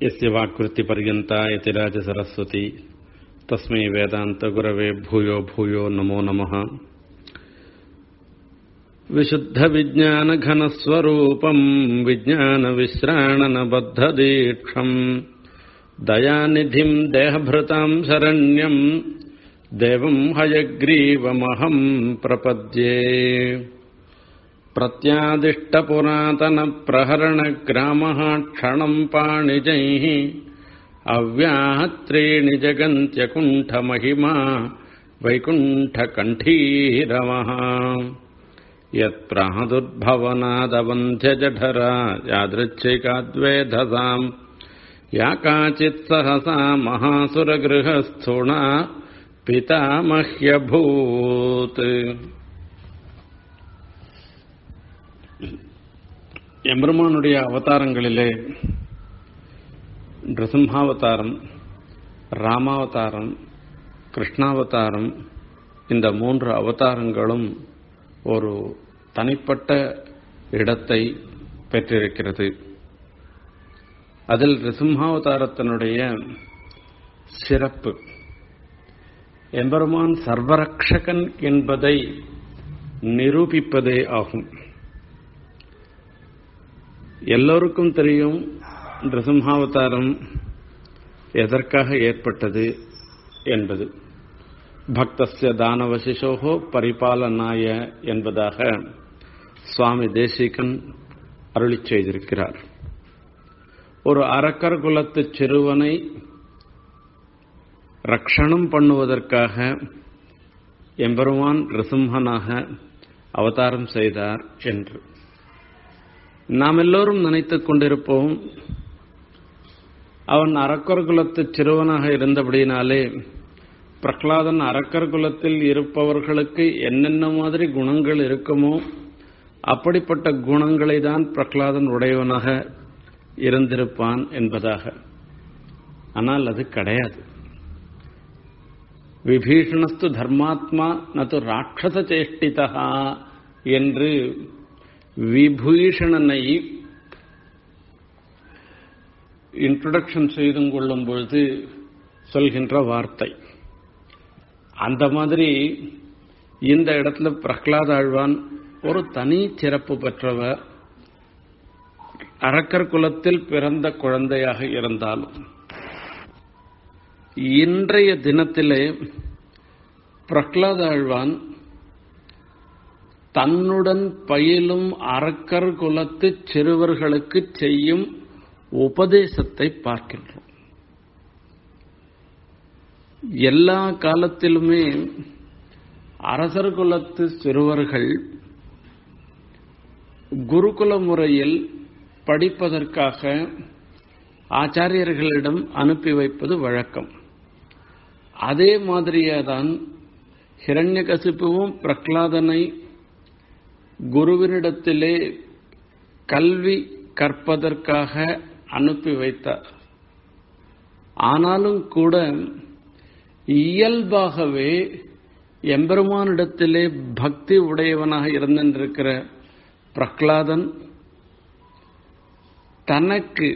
यस्य वाक्कृतिपर्यन्ता यतिराजसरस्वती तस्मै वेदान्तगुरवे भूयो भूयो नमो नमः विशुद्धविज्ञानघनस्वरूपम् विज्ञानविश्राणनबद्धदीक्षम् दयानिधिम् देहभृताम् शरण्यम् देवम् हयग्रीवमहम् प्रपद्ये प्रत्यादिष्टपुरातनप्रहरणग्रामः क्षणम् पाणिजैः अव्याहत्रीणि जगन्त्यकुण्ठमहिमा वैकुण्ठकण्ठीरवः यत्प्रादुर्भवनादवन्ध्यजठरा यादृच्छिकाद्वेधसाम् या काचित् सहसा महासुरगृहस्थुणा पितामह्यभूत् எம்பெருமானுடைய அவதாரங்களிலே நிருசிம்ஹாவதாரம் ராமாவதாரம் கிருஷ்ணாவதாரம் இந்த மூன்று அவதாரங்களும் ஒரு தனிப்பட்ட இடத்தை பெற்றிருக்கிறது அதில் ரிசிம்ஹாவதாரத்தினுடைய சிறப்பு எம்பெருமான் சர்வரக்ஷகன் என்பதை நிரூபிப்பதே ஆகும் எல்லோருக்கும் தெரியும் நிருசிம்ஹாவதாரம் எதற்காக ஏற்பட்டது என்பது பக்தஸ்ய தானவசிஷோகோ பரிபாலனாய என்பதாக சுவாமி தேசிகன் அருளி செய்திருக்கிறார் ஒரு அரக்கர் குலத்து சிறுவனை ரக்ஷணம் பண்ணுவதற்காக எம்பெருமான் ரிசிம்ஹனாக அவதாரம் செய்தார் என்று நாம் எல்லோரும் நினைத்துக் கொண்டிருப்போம் அவன் அரக்கர் குலத்து சிறுவனாக இருந்தபடினாலே பிரகலாதன் அரக்கர் குலத்தில் இருப்பவர்களுக்கு என்னென்ன மாதிரி குணங்கள் இருக்குமோ அப்படிப்பட்ட குணங்களை தான் பிரகலாதன் உடையவனாக இருந்திருப்பான் என்பதாக ஆனால் அது கிடையாது விபீஷணஸ்து தர்மாத்மா நது ராட்சச சேஷ்டிதா என்று விபீஷணனை இன்ட்ரொடக்ஷன் செய்து கொள்ளும் பொழுது சொல்கின்ற வார்த்தை அந்த மாதிரி இந்த இடத்துல பிரகலாத ஆழ்வான் ஒரு தனி சிறப்பு பெற்றவர் அரக்கர் குலத்தில் பிறந்த குழந்தையாக இருந்தாலும் இன்றைய தினத்திலே பிரகலாத ஆழ்வான் தன்னுடன் பயிலும் அரக்கர் குலத்து சிறுவர்களுக்கு செய்யும் உபதேசத்தை பார்க்கின்றோம் எல்லா காலத்திலுமே அரசர் குலத்து சிறுவர்கள் குருகுல முறையில் படிப்பதற்காக ஆச்சாரியர்களிடம் அனுப்பி வைப்பது வழக்கம் அதே மாதிரியே தான் ஹிரண்யகசிப்புவும் பிரகலாதனை குருவினிடத்திலே கல்வி கற்பதற்காக அனுப்பி வைத்தார் ஆனாலும் கூட இயல்பாகவே எம்பெருமானிடத்திலே பக்தி உடையவனாக இருந்திருக்கிற பிரகலாதன் தனக்கு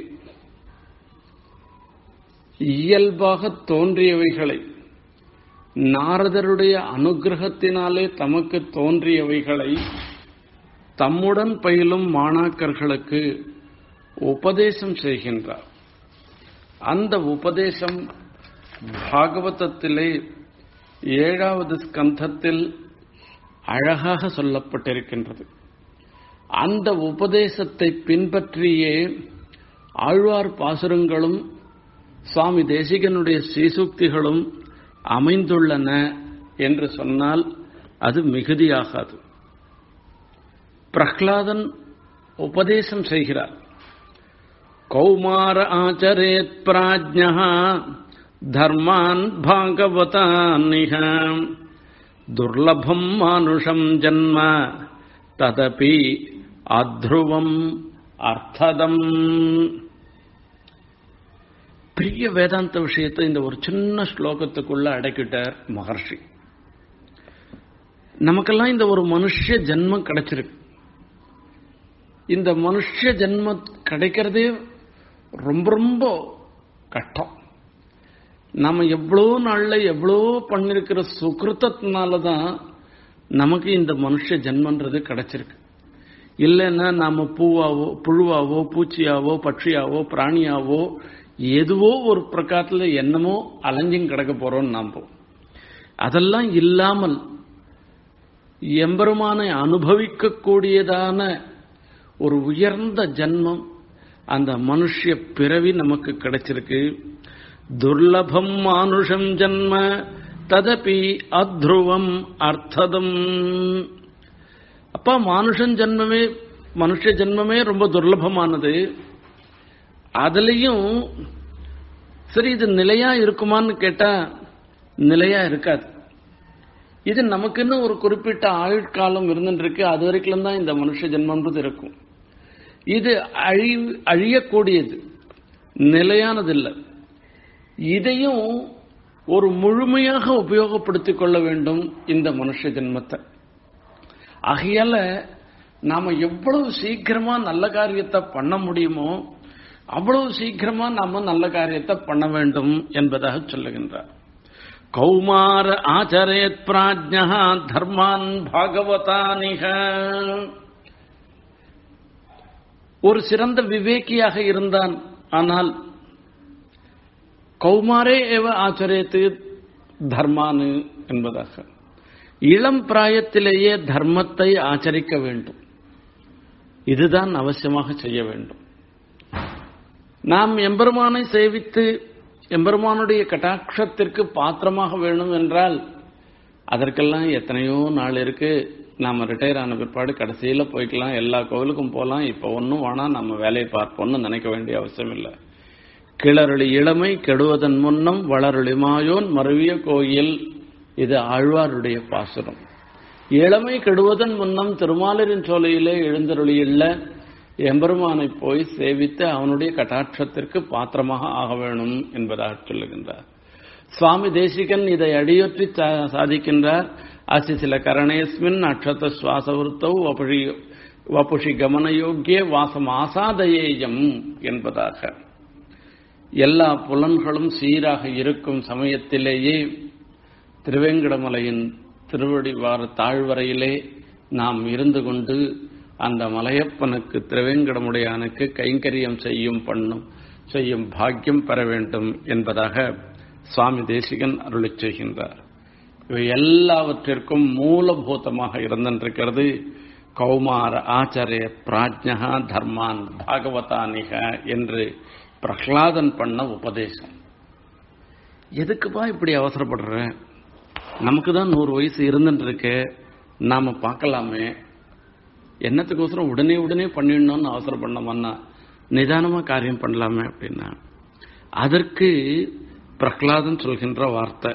இயல்பாக தோன்றியவைகளை நாரதருடைய அனுகிரகத்தினாலே தமக்கு தோன்றியவைகளை தம்முடன் பயிலும் மாணாக்கர்களுக்கு உபதேசம் செய்கின்றார் அந்த உபதேசம் பாகவதத்திலே ஏழாவது ஸ்கந்தத்தில் அழகாக சொல்லப்பட்டிருக்கின்றது அந்த உபதேசத்தை பின்பற்றியே ஆழ்வார் பாசுரங்களும் சுவாமி தேசிகனுடைய சீசுக்திகளும் அமைந்துள்ளன என்று சொன்னால் அது மிகுதியாகாது பிரஹ்லாதன் உபதேசம் செய்கிறார் கௌமார ஆச்சரேத் பிராஜ்யா தர்மான் பாகவதானிக துர்லபம் மானுஷம் ஜன்ம ததபி அத்ருவம் அர்த்ததம் பெரிய வேதாந்த விஷயத்தை இந்த ஒரு சின்ன ஸ்லோகத்துக்குள்ள அடக்கிட்டார் மகர்ஷி நமக்கெல்லாம் இந்த ஒரு மனுஷ ஜென்மம் கிடைச்சிருக்கு இந்த மனுஷ ஜென்மம் கிடைக்கிறதே ரொம்ப ரொம்ப கஷ்டம் நம்ம எவ்வளோ நாள்ல எவ்வளோ பண்ணிருக்கிற சுகிருத்தத்தினால தான் நமக்கு இந்த மனுஷ ஜென்மன்றது கிடைச்சிருக்கு இல்லைன்னா நாம பூவாவோ புழுவாவோ பூச்சியாவோ பட்சியாவோ பிராணியாவோ எதுவோ ஒரு பிரகாரத்துல என்னமோ அலைஞ்சும் கிடக்க போறோம் நாம அதெல்லாம் இல்லாமல் எம்பெருமானை அனுபவிக்கக்கூடியதான ஒரு உயர்ந்த ஜன்மம் அந்த மனுஷ பிறவி நமக்கு கிடைச்சிருக்கு துர்லபம் மானுஷம் ஜன்ம ததபி அத்ருவம் அர்த்ததம் அப்பா மானுஷன் ஜென்மமே மனுஷ ஜென்மமே ரொம்ப துர்லபமானது அதுலயும் சரி இது நிலையா இருக்குமான்னு கேட்டா நிலையா இருக்காது இது நமக்குன்னு ஒரு குறிப்பிட்ட ஆயுட்காலம் இருந்துருக்கு அது வரைக்கும் தான் இந்த மனுஷ ஜென்மன்றது இருக்கும் இது அழி அழியக்கூடியது நிலையானது இல்லை இதையும் ஒரு முழுமையாக உபயோகப்படுத்திக் கொள்ள வேண்டும் இந்த மனுஷ ஜென்மத்தை ஆகையால நாம எவ்வளவு சீக்கிரமா நல்ல காரியத்தை பண்ண முடியுமோ அவ்வளவு சீக்கிரமா நாம நல்ல காரியத்தை பண்ண வேண்டும் என்பதாக சொல்லுகின்றார் கௌமார ஆச்சரேத் பிராஜ்யா தர்மான் பாகவதானிக ஒரு சிறந்த விவேக்கியாக இருந்தான் ஆனால் கௌமாரே ஏவ ஆச்சரியத்து தர்மானு என்பதாக இளம் பிராயத்திலேயே தர்மத்தை ஆச்சரிக்க வேண்டும் இதுதான் அவசியமாக செய்ய வேண்டும் நாம் எம்பெருமானை சேவித்து எம்பெருமானுடைய கட்டாட்சத்திற்கு பாத்திரமாக வேணும் என்றால் அதற்கெல்லாம் எத்தனையோ நாள் இருக்கு நாம ரிட்டையர் ஆன பிற்பாடு கடைசியில போய்க்கலாம் எல்லா கோவிலுக்கும் போகலாம் இப்ப ஒன்றும் வேணாம் நம்ம வேலையை பார்ப்போம்னு நினைக்க வேண்டிய அவசியம் இல்லை கிளறொளி இளமை கெடுவதன் முன்னம் வளரொளி மாயோன் மருவிய கோயில் இது ஆழ்வாருடைய பாசுரம் இளமை கெடுவதன் முன்னம் திருமாலிரின் சோலையிலே எழுந்தருளியுள்ள எம்பெருமானை போய் சேவித்து அவனுடைய கட்டாட்சத்திற்கு பாத்திரமாக ஆக வேணும் என்பதாக சொல்லுகின்றார் சுவாமி தேசிகன் இதை அடியொற்றி சாதிக்கின்றார் அசி சில கரணேஸ்மின் அக்ஷத சுவாசவருத்தௌ வபுஷி வபுஷி கமனயோக்கிய வாசம் ஆசாதயேயம் என்பதாக எல்லா புலன்களும் சீராக இருக்கும் சமயத்திலேயே திருவேங்கடமலையின் திருவடிவார தாழ்வரையிலே நாம் இருந்து கொண்டு அந்த மலையப்பனுக்கு திருவேங்கடமுடையானுக்கு கைங்கரியம் செய்யும் பண்ணும் செய்யும் பாக்கியம் பெற வேண்டும் என்பதாக சுவாமி தேசிகன் அருளிச் செய்கின்றார் இவை எல்லாவற்றிற்கும் மூலபூதமாக இருந்திருக்கிறது கௌமார ஆச்சாரிய பிராஜ்யா தர்மான் பாகவதானிக என்று பிரகலாதன் பண்ண உபதேசம் எதுக்குப்பா இப்படி அவசரப்படுற நமக்கு தான் நூறு வயசு இருந்துட்டு இருக்கு நாம பார்க்கலாமே என்னத்துக்கோசரம் உடனே உடனே பண்ணிடணும்னு அவசரம் பண்ணோம்னா நிதானமா காரியம் பண்ணலாமே அப்படின்னா அதற்கு பிரகலாதன் சொல்கின்ற வார்த்தை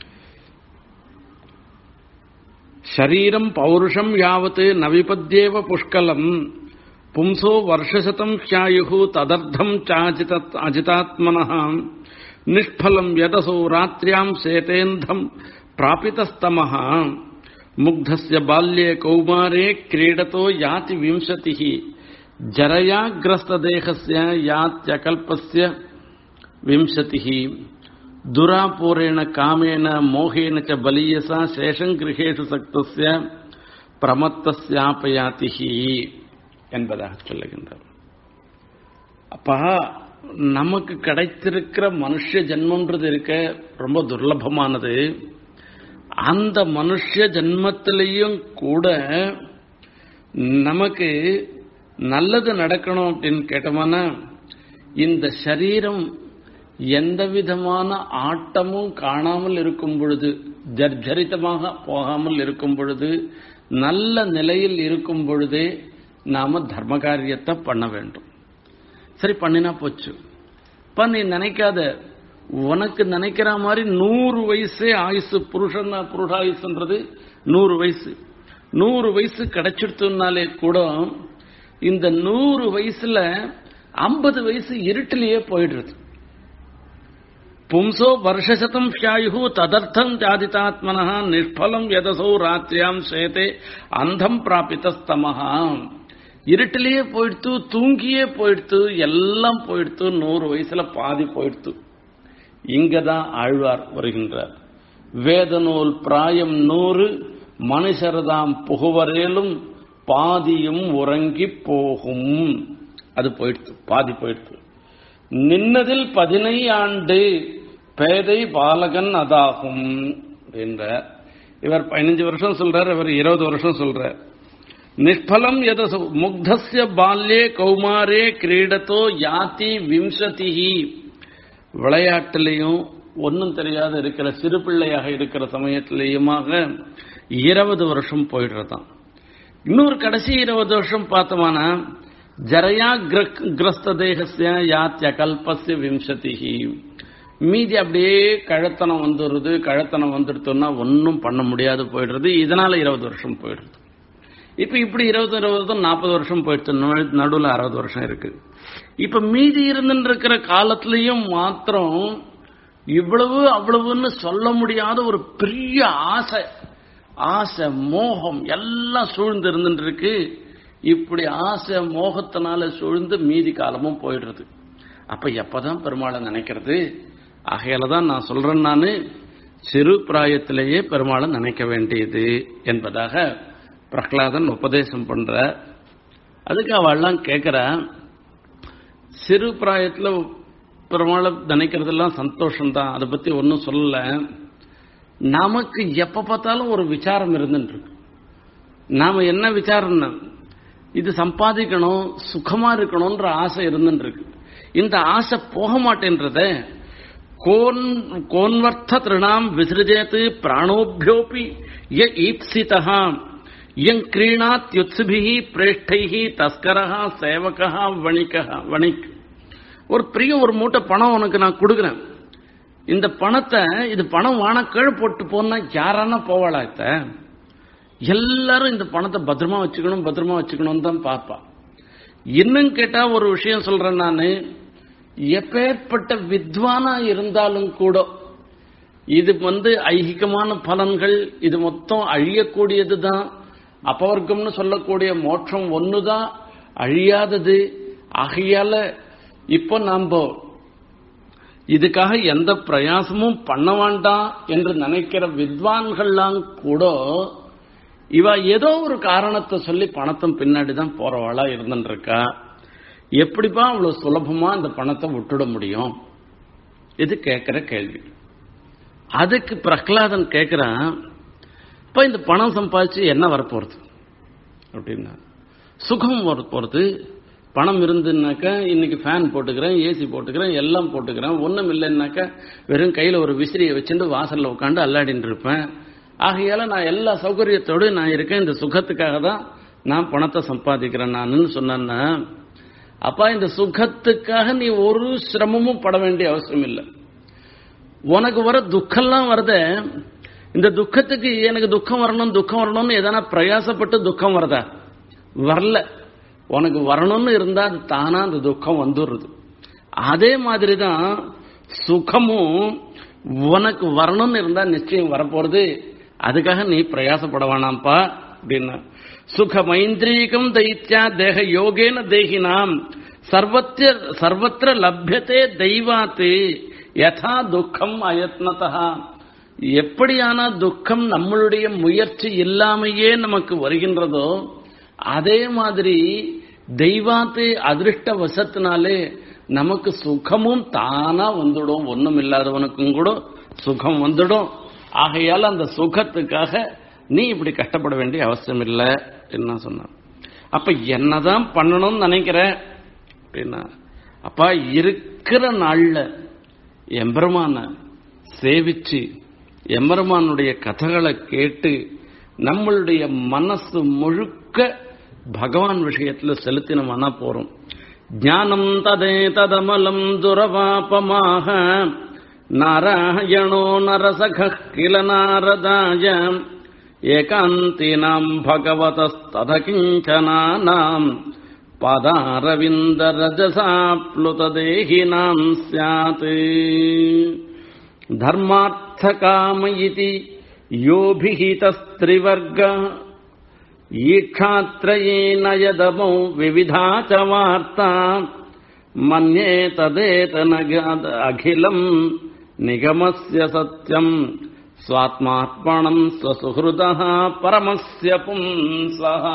ஷரீரம் பௌருஷம் யாவத் நவிபத்யேவ புஷ்கலம் பும்சோ வருஷசதம் ஹியாயு ததர்த்தம் சாஜித அஜிதாத்மன நிஷ்பலம் யதசோ ராத்திரியாம் சேதேந்தம் பிராபிதஸ்தமः முக்தஸ்ய பால்யே கௌமாரே கிரீடதோ யாதி விம்சதிः ஜரயாகிரஸ்ததேகஸ்ய யாத்யகல்பஸ்ய விம்சதிः துராபூரேண காமேன மோகேன ச பலீயசா சேஷம் கிரகேஷு சக்தஸ்ய பிரமத்தஸ்யாபயாதிஹி என்பதாக சொல்லுகின்றார் அப்பா நமக்கு கிடைத்திருக்கிற மனுஷ ஜென்மன்றது இருக்க ரொம்ப துர்லபமானது அந்த மனுஷ ஜென்மத்திலையும் கூட நமக்கு நல்லது நடக்கணும் அப்படின்னு கேட்டோம்னா இந்த சரீரம் எந்த விதமான ஆட்டமும் காணாமல் இருக்கும் பொழுது ஜர்ஜரிதமாக போகாமல் இருக்கும் பொழுது நல்ல நிலையில் இருக்கும் பொழுதே நாம தர்ம காரியத்தை பண்ண வேண்டும் சரி பண்ணினா போச்சு இப்ப நீ நினைக்காத உனக்கு நினைக்கிற மாதிரி நூறு வயசே ஆயுசு புருஷன் புருஷாயுசுன்றது நூறு வயசு நூறு வயசு கிடைச்சிடுத்துனாலே கூட இந்த நூறு வயசுல ஐம்பது வயசு இருட்டிலேயே போயிடுறது பும்சோ வருஷசதம் ஷாயு ததர்த்தம் ஜாதிதாத்மன நிஷ்பலம் எதசோ ராத்திரியாம் சேதே அந்தம் பிராபித்தஸ்தமஹா இருட்டிலேயே போயிடுத்து தூங்கியே போயிடுத்து எல்லாம் போயிடுத்து நூறு வயசுல பாதி போயிடுத்து இங்கதான் ஆழ்வார் வருகின்றார் வேத நூல் பிராயம் நூறு மனுஷர்தாம் புகுவரேலும் பாதியும் உறங்கி போகும் அது போயிடுத்து பாதி போயிடுத்து நின்னதில் பதினை ஆண்டு பேதை பாலகன் அதாகும் அப்படின்ற இவர் பதினஞ்சு வருஷம் சொல்றார் இவர் இருபது வருஷம் சொல்றார் நிஷ்பலம் எத முக்தஸ்ய பால்யே கௌமாரே கிரீடத்தோ யாத்தி விம்சதிஹி விளையாட்டிலையும் ஒன்றும் தெரியாத இருக்கிற சிறு பிள்ளையாக இருக்கிற சமயத்திலேயுமாக இருபது வருஷம் போயிடுறதாம் இன்னொரு கடைசி இருபது வருஷம் பார்த்தோம்னா ஜரையா கிரஸ்த தேகசிய யாத்திய கல்பஸ்ய விம்சதிஹி மீதி அப்படியே கழத்தனம் வந்துடுறது கழத்தனம் வந்துடுத்தோம்னா ஒன்றும் பண்ண முடியாது போயிடுறது இதனால இருபது வருஷம் போயிடுறது இப்ப இப்படி இருபது இருபது நாற்பது வருஷம் போயிடுச்சு நடுவில் அறுபது வருஷம் இருக்கு இப்ப மீதி இருந்துட்டு இருக்கிற காலத்திலையும் மாத்திரம் இவ்வளவு அவ்வளவுன்னு சொல்ல முடியாத ஒரு பெரிய ஆசை ஆசை மோகம் எல்லாம் சூழ்ந்து இருந்துட்டு இருக்கு இப்படி ஆசை மோகத்தினால சூழ்ந்து மீதி காலமும் போயிடுறது அப்ப எப்பதான் பெருமாளை நினைக்கிறது ஆகையால தான் நான் சொல்றேன் நானு சிறு பிராயத்திலேயே பெருமாளை நினைக்க வேண்டியது என்பதாக பிரகலாதன் உபதேசம் பண்ற அதுக்கு அவள்லாம் கேட்கிறா சிறு பிராயத்தில் பெருமாளை நினைக்கிறதெல்லாம் சந்தோஷம்தான் அதை பத்தி ஒன்றும் சொல்லல நமக்கு எப்ப பார்த்தாலும் ஒரு விசாரம் இருந்துட்டு இருக்கு நாம என்ன விசாரம்னா இது சம்பாதிக்கணும் சுகமா இருக்கணும்ன்ற ஆசை இருந்துட்டு இருக்கு இந்த ஆசை போக மாட்டேன்றத கோன் கோன்வர்த்த திருணாம் விசிருஜேத்து பிராணோபியோபி ய ஈப்சிதா இயங் கிரீணாத்யுத்சுபிஹி பிரேஷ்டைஹி தஸ்கரஹா சேவகா வணிகா வணிக் ஒரு பெரிய ஒரு மூட்டை பணம் உனக்கு நான் கொடுக்குறேன் இந்த பணத்தை இது பணம் வான கீழே போட்டு போனா யாரானா போவாளா இத்த எல்லாரும் இந்த பணத்தை பத்திரமா வச்சுக்கணும் பத்திரமா வச்சுக்கணும் தான் பார்ப்பா இன்னும் கேட்டா ஒரு விஷயம் சொல்றேன் நான் எப்பேற்பட்ட வித்வானா இருந்தாலும் கூட இது வந்து ஐகிகமான பலன்கள் இது மொத்தம் அழியக்கூடியது தான் அபவர்க்கம்னு சொல்லக்கூடிய மோட்சம் ஒண்ணுதான் அழியாதது ஆகையால இப்போ நாம இதுக்காக எந்த பிரயாசமும் பண்ண வேண்டாம் என்று நினைக்கிற வித்வான்கள்லாம் கூட இவ ஏதோ ஒரு காரணத்தை சொல்லி பணத்தின் பின்னாடி தான் போறவாளா இருந்துட்டு இருக்கா எப்படிப்பா அவ்வளவு சுலபமா இந்த பணத்தை விட்டுட முடியும் இது கேட்கிற கேள்வி அதுக்கு பிரகலாதன் கேட்கிறான் இப்ப இந்த பணம் சம்பாதிச்சு என்ன வரப்போறது அப்படின்னா சுகம் வர போறது பணம் இருந்துனாக்கா இன்னைக்கு ஃபேன் போட்டுக்கிறேன் ஏசி போட்டுக்கிறேன் எல்லாம் போட்டுக்கிறேன் ஒன்றும் இல்லைன்னாக்கா வெறும் கையில் ஒரு விசிறியை வச்சுட்டு வாசலில் உட்காந்து அல்லாடின்னு இருப்பேன் ஆகையால நான் எல்லா சௌகரியத்தோடு நான் இருக்கேன் இந்த சுகத்துக்காக தான் நான் பணத்தை சம்பாதிக்கிறேன் நான் சொன்னேன்னா அப்பா இந்த சுகத்துக்காக நீ ஒரு சிரமமும் பட வேண்டிய அவசியம் இல்லை உனக்கு வர துக்கம்லாம் வருத இந்த துக்கத்துக்கு எனக்கு துக்கம் வரணும் துக்கம் வரணும்னு எதனா பிரயாசப்பட்டு துக்கம் வருதா வரல உனக்கு வரணும்னு இருந்தா அது தானா அந்த துக்கம் வந்துடுறது அதே மாதிரி தான் சுகமும் உனக்கு வரணும்னு இருந்தா நிச்சயம் வரப்போறது அதுக்காக நீ பிரயாசப்பட வேணாம்ப்பா அப்படின்னா சுகமைந்திரீகம் தைத்தியா தேக யோகேன தேகினாம் சர்வத்திர சர்வத்திர லப்யத்தே தெய்வாத்து யதா துக்கம் அயத்னதா எப்படியான துக்கம் நம்மளுடைய முயற்சி இல்லாமையே நமக்கு வருகின்றதோ அதே மாதிரி தெய்வாத்து அதிருஷ்ட வசத்தினாலே நமக்கு சுகமும் தானா வந்துடும் ஒன்றும் இல்லாதவனுக்கும் கூட சுகம் வந்துடும் ஆகையால் அந்த சுகத்துக்காக நீ இப்படி கஷ்டப்பட வேண்டிய அவசியம் இல்லை என்ன சொன்னான் அப்ப என்னதான் பண்ணணும்னு நினைக்கிற அப்படின்னா அப்பா இருக்கிற நாள்ல எம்பெருமான சேவிச்சு எம்பெருமானுடைய கதைகளை கேட்டு நம்மளுடைய மனசு முழுக்க பகவான் விஷயத்துல செலுத்தினோம்னா போறோம் ஞானம் ததே ததமலம் துரவாபமாக நாராயணோ நரசக கில நாரதாய ஏகாந்தினாம் பகவதஸ்தத கிஞ்சனானாம் பதாரவிந்த ரஜசாப்ளுததேகினாம் ஸ்யாத் தர்மார்த்த காம இதி யோபிஹிதஸ்திரிவர்க ஈக்ஷாத்ரயேன யதமோ விவிதா ச வார்த்தா மன்யே ததேதனகாத அகிலம் நிகமஸ்ய சத்யம் ஸ்வாத்மார்ப்பணம் ஸ்வசுஹൃதா பரமஸ்ய பும்சஹா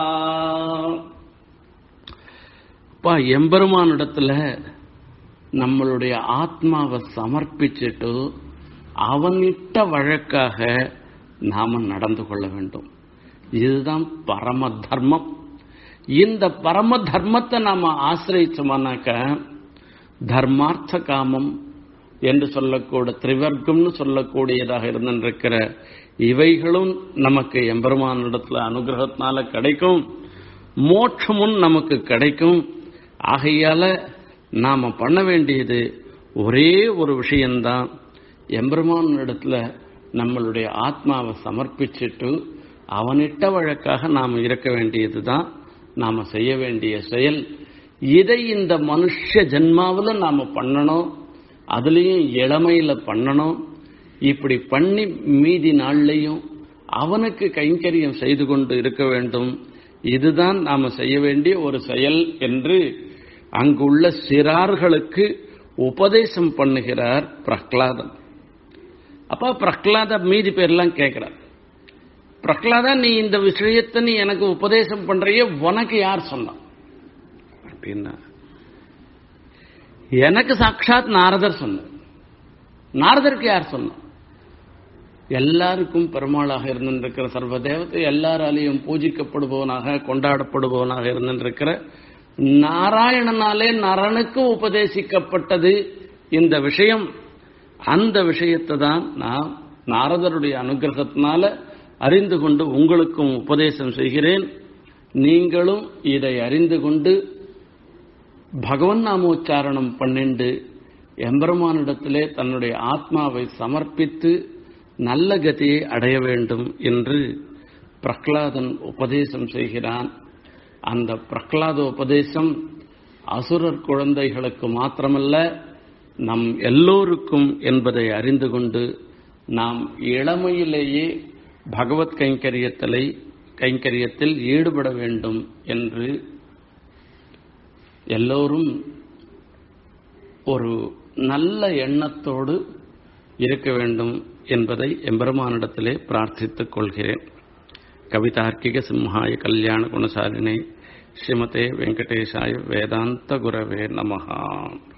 அப்பா எம்பெருமானிடத்துல நம்மளுடைய ஆத்மாவை சமர்ப்பிச்சுட்டு அவனிட்ட வழக்காக நாம நடந்து கொள்ள வேண்டும் இதுதான் பரம தர்மம் இந்த பரம தர்மத்தை நாம ஆசிரியச்சோம்னாக்க தர்மார்த்த காமம் என்று சொல்லக்கூட திரிவர்க்கம்னு சொல்லக்கூடியதாக இருந்திருக்கிற இவைகளும் நமக்கு எம்பெருமானிடத்துல அனுகிரகத்தினால கிடைக்கும் மோட்சமும் நமக்கு கிடைக்கும் ஆகையால நாம பண்ண வேண்டியது ஒரே ஒரு விஷயம்தான் எம்பெருமான் இடத்துல நம்மளுடைய ஆத்மாவை சமர்ப்பிச்சுட்டு அவனிட்ட வழக்காக நாம் இருக்க வேண்டியதுதான் நாம செய்ய வேண்டிய செயல் இதை இந்த மனுஷ ஜென்மாவில் நாம பண்ணணும் அதுலேயும் இளமையில பண்ணணும் இப்படி பண்ணி மீதி நாள்லையும் அவனுக்கு கைங்கரியம் செய்து கொண்டு இருக்க வேண்டும் இதுதான் நாம செய்ய வேண்டிய ஒரு செயல் என்று அங்குள்ள சிறார்களுக்கு உபதேசம் பண்ணுகிறார் பிரஹ்லாதன் அப்ப பிரஹ்லாத மீதி பேர்லாம் கேட்கிறார் பிரஹ்லாதா நீ இந்த விஷயத்தை நீ எனக்கு உபதேசம் பண்றிய உனக்கு யார் சொன்னான் அப்படின்னா எனக்கு சாட்சாத் நாரதர் சொன்னார் நாரதருக்கு யார் சொன்னார் எல்லாருக்கும் பெருமாளாக இருந்திருக்கிற சர்வ தேவத்தை எல்லாராலையும் பூஜிக்கப்படுபவனாக கொண்டாடப்படுபவனாக இருந்திருக்கிற நாராயணனாலே நரனுக்கு உபதேசிக்கப்பட்டது இந்த விஷயம் அந்த விஷயத்தை தான் நான் நாரதருடைய அனுகிரகத்தினால அறிந்து கொண்டு உங்களுக்கும் உபதேசம் செய்கிறேன் நீங்களும் இதை அறிந்து கொண்டு பகவன் நாமோச்சாரணம் பண்ணிண்டு எம்பெருமானிடத்திலே தன்னுடைய ஆத்மாவை சமர்ப்பித்து நல்ல கதியை அடைய வேண்டும் என்று பிரஹ்லாதன் உபதேசம் செய்கிறான் அந்த பிரஹ்லாத உபதேசம் அசுரர் குழந்தைகளுக்கு மாத்திரமல்ல நம் எல்லோருக்கும் என்பதை அறிந்து கொண்டு நாம் இளமையிலேயே பகவத் கைங்கரியத்தலை கைங்கரியத்தில் ஈடுபட வேண்டும் என்று எல்லோரும் ஒரு நல்ல எண்ணத்தோடு இருக்க வேண்டும் என்பதை எம்பெருமானிடத்திலே பிரார்த்தித்துக் கொள்கிறேன் கவிதார்க்கிக சிம்ஹாய கல்யாண குணசாலினே ஸ்ரீமதே வெங்கடேஷாய வேதாந்த குரவே நமஹா